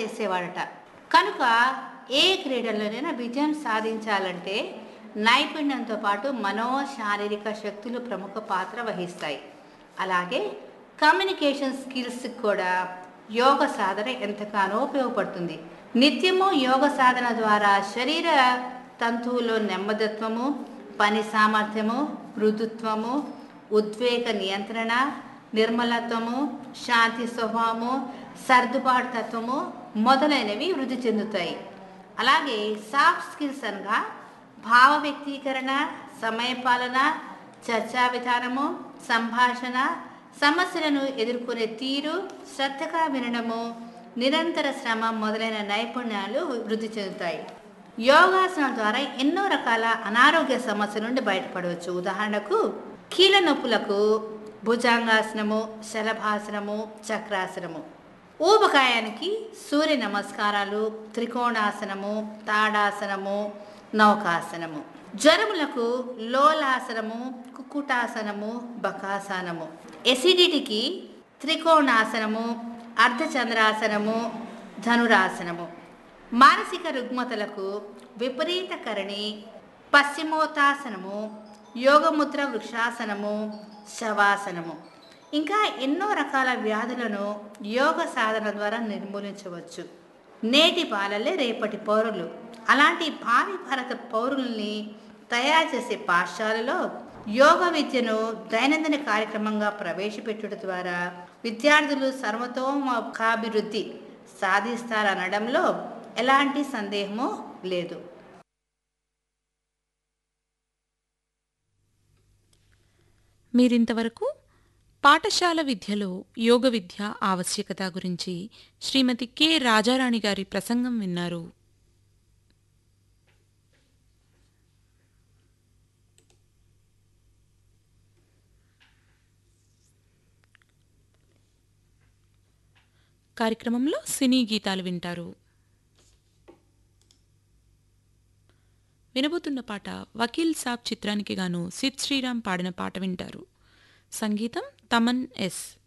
చేసేవాడట కనుక ఏ క్రీడల్లోనైనా విజయం సాధించాలంటే నైపుణ్యంతో పాటు మనో శారీరక శక్తులు ప్రముఖ పాత్ర వహిస్తాయి అలాగే కమ్యూనికేషన్ స్కిల్స్ కూడా యోగ సాధన ఎంతగానో ఉపయోగపడుతుంది నిత్యము యోగ సాధన ద్వారా శరీర తంతువులో నెమ్మదత్వము పని సామర్థ్యము మృదుత్వము ఉద్వేగ నియంత్రణ నిర్మలత్వము శాంతి స్వభావము సర్దుబాటు తత్వము మొదలైనవి వృద్ధి చెందుతాయి అలాగే సాఫ్ట్ స్కిల్స్ అనగా భావ వ్యక్తీకరణ సమయపాలన చర్చా విధానము సంభాషణ సమస్యలను ఎదుర్కొనే తీరు శ్రద్ధగా వినడము నిరంతర శ్రమ మొదలైన నైపుణ్యాలు వృద్ధి చెందుతాయి యోగాసనం ద్వారా ఎన్నో రకాల అనారోగ్య సమస్యల నుండి బయటపడవచ్చు ఉదాహరణకు కీళ్ళ నొప్పులకు భుజంగాసనము శలభాసనము చక్రాసనము ఊబకాయానికి సూర్య నమస్కారాలు త్రికోణాసనము తాడాసనము నౌకాసనము జ్వరములకు లోలాసనము కుక్కుటాసనము బకాసనము ఎసిడిటీకి త్రికోణాసనము అర్ధచంద్రాసనము ధనురాసనము మానసిక రుగ్మతలకు విపరీతకరణి పశ్చిమోత్తాసనము యోగముద్ర వృక్షాసనము శవాసనము ఇంకా ఎన్నో రకాల వ్యాధులను యోగ సాధన ద్వారా నిర్మూలించవచ్చు నేటి బాలలే రేపటి పౌరులు అలాంటి భావి భారత పౌరుల్ని తయారు చేసే పాఠశాలలో యోగ విద్యను దైనందిన కార్యక్రమంగా ప్రవేశపెట్టడం ద్వారా విద్యార్థులు సర్వతోముఖాభివృద్ధి సాధిస్తారనడంలో ఎలాంటి సందేహము లేదు మీరింతవరకు పాఠశాల విద్యలో యోగ విద్య ఆవశ్యకత గురించి శ్రీమతి కె రాజారాణి గారి ప్రసంగం విన్నారు కార్యక్రమంలో సినీ గీతాలు వింటారు వినబోతున్న పాట వకీల్ సాబ్ చిత్రానికి గాను సిద్ శ్రీరామ్ పాడిన పాట వింటారు సంగీతం తమన్ ఎస్